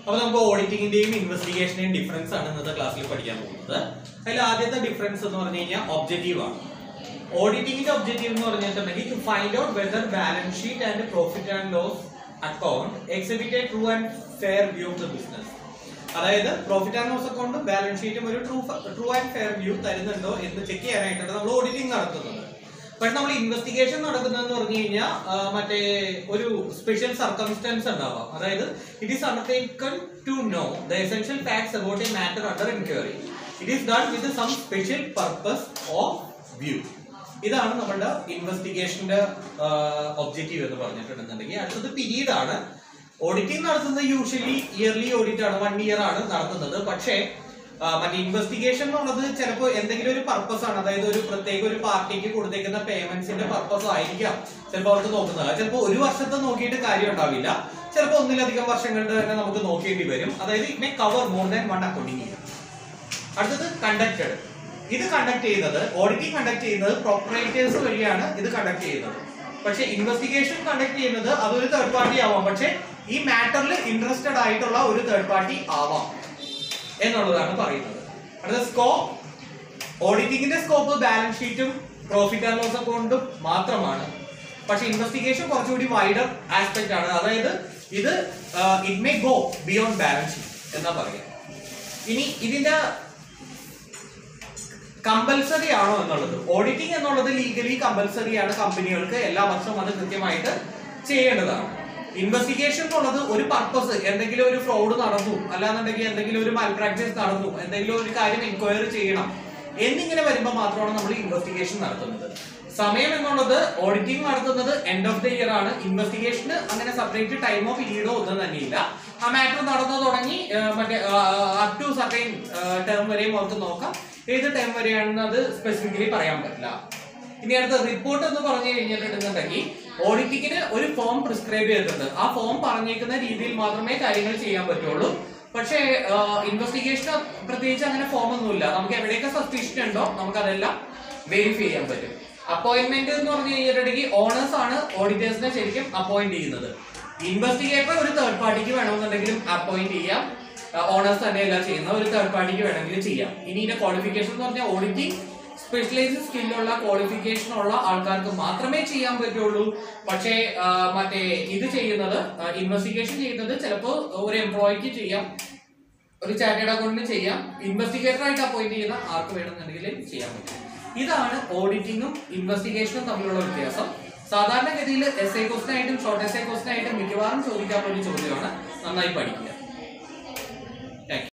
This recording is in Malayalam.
അപ്പൊ നമുക്ക് ഓഡിറ്റിംഗിന്റെയും ഇൻവെസ്റ്റിഗേഷന്റെയും ഡിഫറൻസ് ആണ് ഇന്നത്തെ ക്ലാസ്സിൽ പഠിക്കാൻ പോകുന്നത് അതിൽ ആദ്യത്തെ ഡിഫറൻസ് എന്ന് പറഞ്ഞു കഴിഞ്ഞാൽ ഒബ്ജക്റ്റീവ് ആണ് ഓഡിറ്റിംഗിന്റെ ഒബ്ജക്റ്റീവ് എന്ന് പറഞ്ഞിട്ടുണ്ടെങ്കിൽ to find out whether balance sheet and profit and loss account exhibit true and fair view of the business അതായത് പ്രോഫിറ്റ് ആൻഡ് ലോസ് അക്കൗണ്ടും ബാലൻസ് ഷീറ്റും ഒരു true true and fair view തരുന്നുണ്ടോ എന്ന് ചെക്ക് ചെയ്യാനായിട്ടാണ് നമ്മൾ ഓഡിറ്റിംഗ് നടത്തുന്നത് പക്ഷെ നമ്മൾ ഇൻവെസ്റ്റിഗേഷൻ നടക്കുന്നതെന്ന് പറഞ്ഞു കഴിഞ്ഞാൽ മറ്റേ ഒരു സ്പെഷ്യൽ സർക്കംസ്റ്റൻസ് ഉണ്ടാവാം അതായത് it is undertaken to know the essential facts about a matter under enquiry it is done with some special purpose of view ഇതാണ് നമ്മുടെ ഇൻവെസ്റ്റിഗേഷന്റെ ഒബ്ജക്റ്റീവ് എന്ന് പറഞ്ഞിട്ടുണ്ടെന്നുണ്ടെങ്കിൽ അടുത്തത് പീരീഡ് ആണ് ഓഡിറ്റിംഗ് നടത്തുന്നത് യൂഷ്വലി ഇയർലി ഓഡിറ്റ് ആണ് വൺ ഇയർ ആണ് നടത്തുന്നത് പക്ഷേ ആ, മറ്റേ ഇൻവെസ്റ്റിഗേഷൻ എന്നുള്ളത് ചിലപ്പോൾ എന്തെങ്കിലും ഒരു പർപ്പസ് ആണ് അതായത് ഒരു പ്രത്യേക ഒരു പാർട്ടിക്ക് കൊടുത്തേക്കുന്ന പേയ്മെന്റ്സിന്റെ പർപ്പസ് ആയിരിക്കാം ചിലപ്പോൾ അവർക്ക് നോക്കുന്നത് ചിലപ്പോൾ ഒരു വർഷത്തെ നോക്കിയിട്ട് കാര്യം ഉണ്ടാവില്ല ചിലപ്പോൾ ഒന്നിലധികം വർഷങ്ങളുടെ തന്നെ നമുക്ക് നോക്കേണ്ടി വരും അതായത് it may cover more than one accounting year അടുത്തത് കണ്ടക്റ്റഡ് ഇത് കണ്ടക്ട് ചെയ്യുന്നത് ഓഡിറ്റിംഗ് കണ്ടക്ട് ചെയ്യുന്നത് പ്രൊപ്പറേറ്റേഴ്സ് വഴിയാണ് ഇത് കണ്ടക്ട് ചെയ്യുന്നത് പക്ഷെ ഇൻവെസ്റ്റിഗേഷൻ കണ്ടക്ട് ചെയ്യുന്നത് അതൊരു തേർഡ് പാർട്ടി ആവാം പക്ഷെ ഈ മാറ്ററിൽ ഇൻട്രസ്റ്റഡ് ആയിട്ടുള്ള ഒരു തേർഡ് പാർട്ടി ആവാം എന്നുള്ളതാണ് പറയുന്നത് അടുത്ത സ്കോപ്പ് ഓഡിറ്റിംഗിന്റെ സ്കോപ്പ് ബാലൻസ് ഷീറ്റും പ്രോഫിറ്റ് ആൻഡ് ലോസ് അക്കൗണ്ടും മാത്രമാണ് പക്ഷെ ഇൻവെസ്റ്റിഗേഷൻ കുറച്ചുകൂടി വൈഡർ ആസ്പെക്ട് ആണ് അതായത് ഇത് it may go beyond balance sheet എന്നാ പറയാം ഇനി ഇതിന്റെ കമ്പൽസറി ആണോ എന്നുള്ളത് ഓഡിറ്റിംഗ് എന്നുള്ളത് ലീഗലി കമ്പൽസറി ആണ് കമ്പനികൾക്ക് എല്ലാ വർഷവും അത് കൃത്യമായിട്ട് ചെയ്യേണ്ടതാണ് ഇൻവെസ്റ്റിഗേഷൻ എന്നുള്ളത് ഒരു പർപ്പസ് എന്തെങ്കിലും ഒരു ഫ്രോഡ് നടന്നു അല്ലാന്നുണ്ടെങ്കിൽ എന്തെങ്കിലും ഒരു മാൽപ്രാക്ടീസ് നടന്നു എന്തെങ്കിലും ഒരു കാര്യം എൻക്വയറി ചെയ്യണം എന്നിങ്ങനെ വരുമ്പോൾ മാത്രമാണ് നമ്മൾ ഇൻവെസ്റ്റിഗേഷൻ നടത്തുന്നത് സമയം എന്നുള്ളത് ഓഡിറ്റിംഗ് നടത്തുന്നത് എൻഡ് ഓഫ് ദ ഇയർ ആണ് ഇൻവെസ്റ്റിഗേഷന് അങ്ങനെ സെപ്പറേറ്റ് ടൈമോ പീരീഡോ ഒന്നും തന്നെയില്ല ആ മാറ്റർ നടന്നു തുടങ്ങി ആ, മറ്റേ അപ് ടു സർട്ടൈൻ ടേം വരെയും അവർക്ക് നോക്കാം ഏത് ടൈം വരെയാണെന്ന് അത് സ്പെസിഫിക്കലി പറയാൻ പറ്റില്ല ഇനി അടുത്ത റിപ്പോർട്ട് എന്ന് പറഞ്ഞു കഴിഞ്ഞിട്ടുണ്ടെന്നുണ്ടെങ്കിൽ ഓഡിറ്റിങ്ങിന് ഒരു ഫോം പ്രിസ്ക്രൈബ് ചെയ്തിട്ടുണ്ട് ആ ഫോം പറഞ്ഞേക്കുന്ന രീതിയിൽ മാത്രമേ കാര്യങ്ങൾ ചെയ്യാൻ പറ്റുള്ളൂ പക്ഷേ ഇൻവെസ്റ്റിഗേഷൻ പ്രത്യേകിച്ച് അങ്ങനെ ഫോം ഒന്നുമില്ല നമുക്ക് എവിടെയൊക്കെ സസ്പീഷൻ ഉണ്ടോ നമുക്ക് അതെല്ലാം വെരിഫൈ ചെയ്യാൻ പറ്റും അപ്പോയിന്റ്മെന്റ് എന്ന് പറഞ്ഞു കഴിഞ്ഞിട്ടുണ്ടെങ്കിൽ ഓണേഴ്സ് ആണ് ഓഡിറ്റേഴ്സിനെ ശരിക്കും അപ്പോയിന്റ് ചെയ്യുന്നത് ഇൻവെസ്റ്റിഗേറ്റർ ഒരു തേർഡ് പാർട്ടിക്ക് വേണമെന്നുണ്ടെങ്കിലും അപ്പോയിന്റ് ചെയ്യാം ഓണേഴ്സ് തന്നെയല്ല ചെയ്യുന്ന ഒരു തേർഡ് പാർട്ടിക്ക് വേണമെങ്കിൽ ചെയ്യാം ഇനി ഇതിന്റെ ക്വാളിഫിക്കേഷൻ എന്ന് പറഞ്ഞാൽ ഓഡിറ്റിംഗ് സ്പെഷ്യലൈസ്ഡ് സ്കില്ലുള്ള ക്വാളിഫിക്കേഷൻ ഉള്ള ആൾക്കാർക്ക് മാത്രമേ ചെയ്യാൻ പറ്റുള്ളൂ പക്ഷേ ആ, മറ്റേ ഇത് ചെയ്യുന്നത് ഇൻവെസ്റ്റിഗേഷൻ ചെയ്യുന്നത് ചിലപ്പോൾ ഒരു എംപ്ലോയിക്ക് ചെയ്യാം ഒരു ചാർട്ടേഡ് അക്കൗണ്ടിന് ചെയ്യാം ഇൻവെസ്റ്റിഗേറ്റർ ആയിട്ട് അപ്പോയിന്റ് ചെയ്യുന്ന ആർക്ക് വേണമെന്നുണ്ടെങ്കിൽ ചെയ്യാൻ പറ്റും ഇതാണ് ഓഡിറ്റിംഗും ഇൻവെസ്റ്റിഗേഷനും തമ്മിലുള്ള വ്യത്യാസം സാധാരണഗതിയിൽ എസ് ഐ ക്വസ്റ്റൻ ആയിട്ടും ഷോർട്ട് എസ് ഐ ക്വസ്റ്റൻ ആയിട്ടും മിക്കവാറും ചോദിക്കാൻ ഒരു ചോദ്യമാണ് നന്നായി പഠിക്കുക